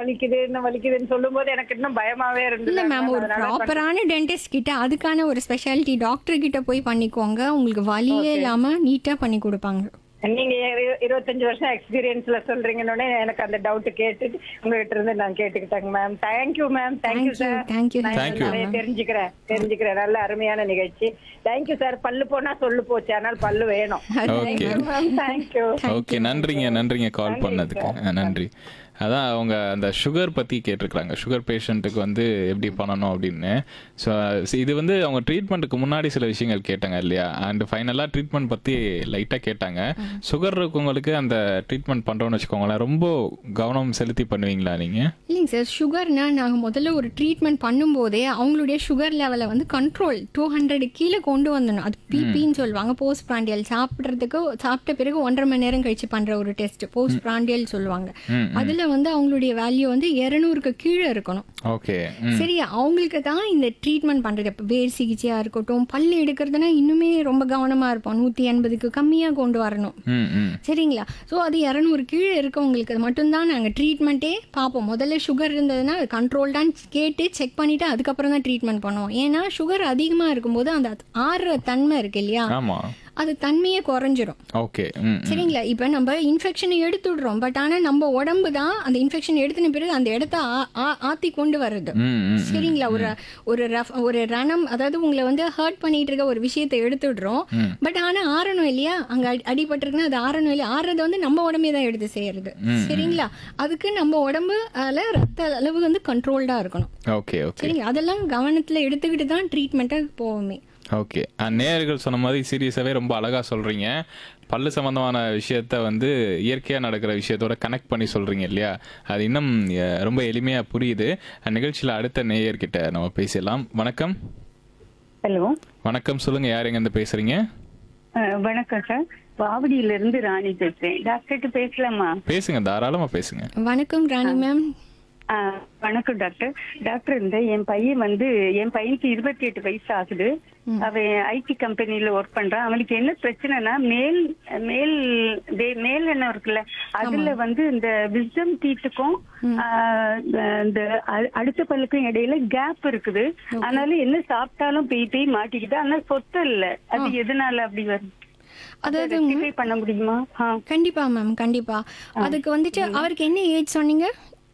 வலிக்குது இன்னும் வலிக்குதுன்னு சொல்லும்போது எனக்கு இன்னும் பயமாவே இருந்தது இல்ல மேம் ஒரு அதனால ப்ராப்பரான டென்டிஸ்ட் கிட்ட அதுக்கான ஒரு ஸ்பெஷாலிட்டி டாக்டர் கிட்ட போய் பண்ணிக்கோங்க உங்களுக்கு வலியே இல்லாம நீட்டா பண்ணி கொடுப்பாங்க நீங்க இரு- இருபத்தஞ்சு வருஷம் எக்ஸ்பீரியன்ஸ்ல சொல்றீங்கன்னு எனக்கு அந்த டவுட் கேட்டுட்டு உங்ககிட்ட இருந்து நான் கேட்டுக்கிட்டேங்க ma'am thank you ma'am thank you Thank you, sir thank you, நான் thank you. நிறைய தெரிஞ்சுக்கிறேன் தெரிஞ்சுக்கிறேன் நல்ல அருமையான நிகழ்ச்சி தேங்க்யூ சார் பல்லு போனா சொல்லு போச்சு ஆனால் பல்லு வேணும் ஓகே மேம் தேங்க்யூ ஓகே நன்றிங்க நன்றிங்க கால் பண்ணதுக்கு ஆ, நன்றி அதான் அவங்க அந்த சுகர் பற்றி கேட்டிருக்கிறாங்க சுகர் பேஷண்ட்டுக்கு வந்து எப்படி பண்ணணும் அப்படின்னு ஸோ இது வந்து அவங்க ட்ரீட்மெண்ட்டுக்கு முன்னாடி சில விஷயங்கள் கேட்டாங்க இல்லையா அண்ட் ஃபைனலாக ட்ரீட்மெண்ட் பற்றி லைட்டாக கேட்டாங்க சுகர் இருக்கவங்களுக்கு அந்த ட்ரீட்மெண்ட் பண்ணுறோன்னு வச்சுக்கோங்களேன் ரொம்ப கவனம் செலுத்தி பண்ணுவீங்களா நீங்கள் இல்லைங்க சார் சுகர்னா நாங்கள் முதல்ல ஒரு ட்ரீட்மெண்ட் பண்ணும்போதே அவங்களுடைய சுகர் லெவலை வந்து கண்ட்ரோல் டூ ஹண்ட்ரட் கீழே கொண்டு வந்துடணும் அது பிபின்னு சொல்லுவாங்க போஸ்ட் பிராண்டியல் சாப்பிட்றதுக்கு சாப்பிட்ட பிறகு ஒன்றரை மணி நேரம் கழிச்சு பண்ணுற ஒரு டெஸ்ட் போஸ்ட் பிராண்டியல் சொல்லுவாங்க ம் அதில் வந்து அவங்களுடைய வேல்யூ வந்து இரநூறுக்கு கீழே இருக்கணும் ஓகே ம் சரி அவங்களுக்கு தான் இந்த ட்ரீட்மெண்ட் பண்ணுறது இப்போ வேர் சிகிச்சையாக இருக்கட்டும் பல் எடுக்கிறதுனா இன்னுமே ரொம்ப கவனமாக இருப்போம் நூற்றி எண்பதுக்கு கம்மியாக கொண்டு வரணும் ம் ம் சரிங்களா ஸோ அது இரநூறு கீழே இருக்கவங்களுக்கு அது மட்டும்தான் நாங்கள் ட்ரீட்மெண்ட்டே பார்ப்போம் முதல்ல சுகர் இருந்ததுன்னா அது கண்ட்ரோல்டான்னு கேட்டு செக் பண்ணிவிட்டு அதுக்கப்புறம் தான் ட்ரீட்மெண்ட் பண்ணுவோம் ஏன்னா சுகர் அதிகமாக இருக்கும்போது அந்த ஆறுற தன்மை இருக்கு இல்லையா ஆமாம் அது தன்மையே குறைஞ்சிரும் ஓகே ம் ம். சரிங்களா இப்போ நம்ம இன்ஃபெக்ஷனை எடுத்துடுறோம் பட் ஆனால் நம்ம உடம்பு தான் அந்த இன்ஃபெக்ஷன் எடுத்துன பிறகு அந்த இடத்த ஆ- ஆ- ஆத்தி கொண்டு வருது ம் ம் சரிங்களா ஒரு ஒரு ரஃப் ஒரு ரணம் அதாவது உங்களை வந்து ஹர்ட் பண்ணிட்டு இருக்க ஒரு விஷயத்தை எடுத்துடுறோம் பட் ஆனா ஆறணும் இல்லையா அங்க அடி- அடிபட்டிருக்குன்னா அது ஆறணும் இல்லையா ஆறுறது வந்து நம்ம உடம்பே தான் எடுத்து செய்யறது சரிங்களா அதுக்கு நம்ம உடம்பு அதுல ரத்த அளவு வந்து கண்ட்ரோல்டா இருக்கணும் ஓகே ஓகே சரிங்களா அதெல்லாம் கவனத்துல எடுத்துக்கிட்டு தான் ட்ரீட்மெண்ட்டை போவோமே ஓகே நேயர்கள் சொன்ன மாதிரி சீரியஸாகவே ரொம்ப அழகாக சொல்கிறீங்க பல்லு சம்மந்தமான விஷயத்த வந்து இயற்கையாக நடக்கிற விஷயத்தோட கனெக்ட் பண்ணி சொல்கிறீங்க இல்லையா அது இன்னும் அஹ், ரொம்ப எளிமையாக புரியுது நிகழ்ச்சியில் அடுத்த நேயர்கிட்ட நம்ம பேசலாம் வணக்கம் ஹலோ வணக்கம் சொல்லுங்கள் யார் எங்கேருந்து பேசுகிறீங்க அஹ், வணக்கம் சார் வாவடியில இருந்து ராணி பேசுறேன் டாக்டர்கிட்ட பேசலாமா பேசுங்க தாராளமாக பேசுங்க வணக்கம் ராணி மேம் அஹ், வணக்கம் டாக்டர் டாக்டர் இந்த என் பையன் வந்து என் பையனுக்கு இருபத்தி எட்டு வயசு ஆகுது அவன் ஐடி கம்பெனில ஒர்க் பண்றான் அவனுக்கு என்ன பிரச்சனைனா மேல் மேல் வே- மேல் என்ன இருக்குல்ல அதுல வந்து இந்த விஸ்டம் டீத்துக்கும் இந்த அ- அடுத்த பல்லுக்கும் இடையில கேப் இருக்குது அதனால என்ன சாப்பிட்டாலும் பெய் பெய் மாட்டிக்கிட்டு ஆனா சொத்து இல்ல அது எதனால அப்படி வருது அதாவது ரெக்டிஃபை பண்ண முடியுமா ஆ கண்டிப்பா மேம் கண்டிப்பா அதுக்கு வந்துட்டு அவருக்கு என்ன ஏஜ் சொன்னீங்க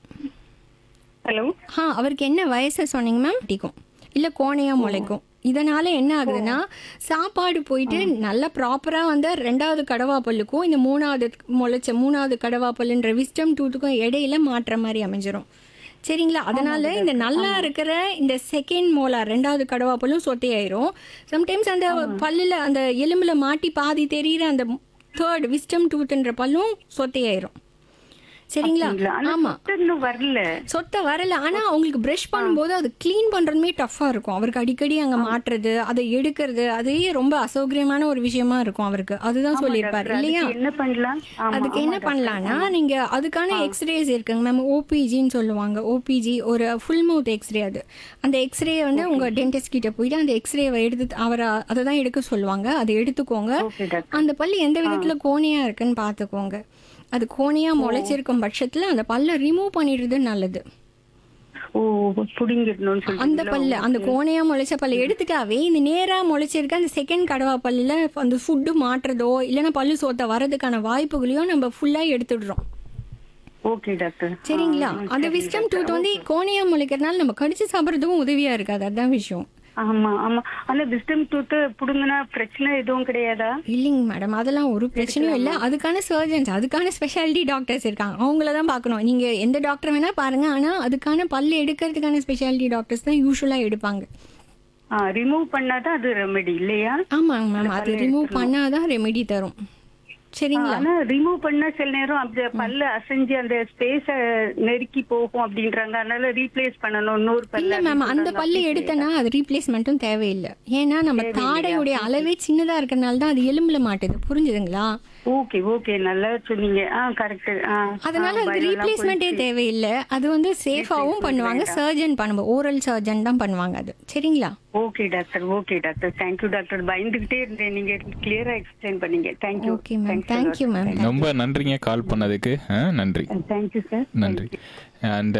ஹலோ ஆ அவருக்கு என்ன வயசு சொன்னீங்க மேம் பிடிக்கும் இல்லை கோணையா முளைக்கும் இதனால என்ன ஆகுதுன்னா சாப்பாடு போயிட்டு நல்லா ப்ராப்பராக வந்து ரெண்டாவது கடவா பல்லுக்கும் இந்த மூணாவது முளைச்ச மூணாவது கடவா பல்லுன்ற விஸ்டம் டூத்துக்கும் இடையில மாற்ற மாதிரி அமைஞ்சிரும் சரிங்களா அதனால இந்த நல்லா இருக்கிற இந்த செகண்ட் மோலார் ரெண்டாவது கடவா பல்லும் சொத்தையாயிரும் சம்டைம்ஸ் அந்த பல்லுல அந்த எலும்புல மாட்டி பாதி தெரியிற அந்த தேர்ட் விஸ்டம் டூத்ன்ற பல்லும் சொத்தையாயிரும் சரிங்களா ஆனா ஆமா சொத்து இன்னும் வரல சொத்தை வரல ஆனா அவங்களுக்கு பிரஷ் பண்ணும்போது அது க்ளீன் பண்றதுமே டஃப்பா இருக்கும் அவருக்கு அடிக்கடி அங்க மாட்டுறது அதை எடுக்கிறது அதே ரொம்ப அசௌகரியமான ஒரு விஷயமா இருக்கும் அவருக்கு அதுதான் சொல்லியிருப்பாரு இல்லையா அதுக்கு என்ன பண்ணலாம் ஆமா, அதுக்கு ஆமா என்ன டாக்டர். பண்ணலாம்னா நீங்க அதுக்கான எக்ஸ்ரேஸ் இருக்குங்க மேம் ஓபிஜின்னு சொல்லுவாங்க ஓபிஜி ஒரு ஃபுல் மவுத் எக்ஸ்ரே அது அந்த எக்ஸ்ரே வந்து உங்க டென்டிஸ்ட் கிட்ட போயிட்டு அந்த எக்ஸ்ரேவை எடுத்து அவரை அதை தான் எடுக்க சொல்லுவாங்க அதை எடுத்துக்கோங்க Okay, டாக்டர். அந்த பல்லு எந்த விதத்துல கோணையா இருக்குன்னு பாத்துக்கோங்க அது கோணையா முளைச்சிருக்கும் பட்சத்துல அந்த பல்லை ரிமூவ் பண்ணிடுறது நல்லது ஓ புடிங்கிடணும்னு சொல்லி அந்த பல்லு அந்த கோணையா முளைச்ச பல்ல எடுத்துட்டாவே இந்த நேரா முளைச்சிருக்க அந்த செகண்ட் கடவா பல்லுல அந்த ஃபுட்டு மாட்டுறதோ இல்லைன்னா பல்லு சோத்த வரதுக்கான வாய்ப்புகளையும் நம்ம ஃபுல்லா எடுத்துடுறோம் ஓகே டாக்டர் சரிங்களா அந்த விஸ்டம் டூத் வந்து கோணையா முளைக்கிறதுனால நம்ம கடிச்சு சாப்பிட்றதுக்கும் உதவியா இருக்காது அதான் விஷயம் ஆமா ஆமா ஆனா விஸ்டம் டூத் புடுங்கினா பிரச்சனை எதுவும் கிடையாதா இல்லைங்க மேடம் அதெல்லாம் ஒரு பிரச்சனையும் இல்லை அதுக்கான சர்ஜன்ஸ் அதுக்கான ஸ்பெஷாலிட்டி டாக்டர்ஸ் இருக்காங்க அவங்கள தான் பார்க்கணும் நீங்க எந்த டாக்டர் வேணா பாருங்க ஆனா அதுக்கான பல்லு எடுக்கிறதுக்கான ஸ்பெஷாலிட்டி டாக்டர்ஸ் தான் யூஸ்வலா எடுப்பாங்க ரிமூவ் பண்ணாதான் அது ரெமெடி இல்லையா ஆமாங்க மேம் அது ரிமூவ் பண்ணாதான் ரெமெடி தரும் சரிங்களா ஆனா ரிமூவ் பண்ணா சில நேரம் அந்த பல்லு அசைஞ்சு அந்த ஸ்பேஸ நெருக்கி போகும் அப்படின்றாங்க அதனால ரீப்ளேஸ் பண்ணணும் இன்னொரு இல்ல பல்ல மேம் அந்த பல்லு எடுத்தனா அது ரீப்ளேஸ்மெண்ட்டும் தேவையில்லை ஏன்னா நம்ம தாடையுடைய அளவே சின்னதா இருக்கறனால தான் அது எலும்புல மாட்டுது புரிஞ்சுதுங்களா ஓகே ஓகே நல்லா சொன்னீங்க ஆ கரெக்ட் ஆ அதனால அதுக்கு ரீப்ளேஸ்மெண்ட்டே தேவையில்லை அது வந்து சேஃபாவும் பண்ணுவாங்க சர்ஜன் பண்ணுவோம் ஓரல் சர்ஜன் தான் பண்ணுவாங்க அது சரிங்களா okay doctor okay doctor thank you doctor பயந்துகிட்டே இருந்தேன் நீங்க கிளியரா எக்ஸ்பிளைன் பண்ணீங்க thank you okay ma'am thank you ma'am ரொம்ப நன்றிங்க கால் பண்ணதுக்கு ஆ, நன்றி தேங்க்யூ சார் நன்றி அண்ட்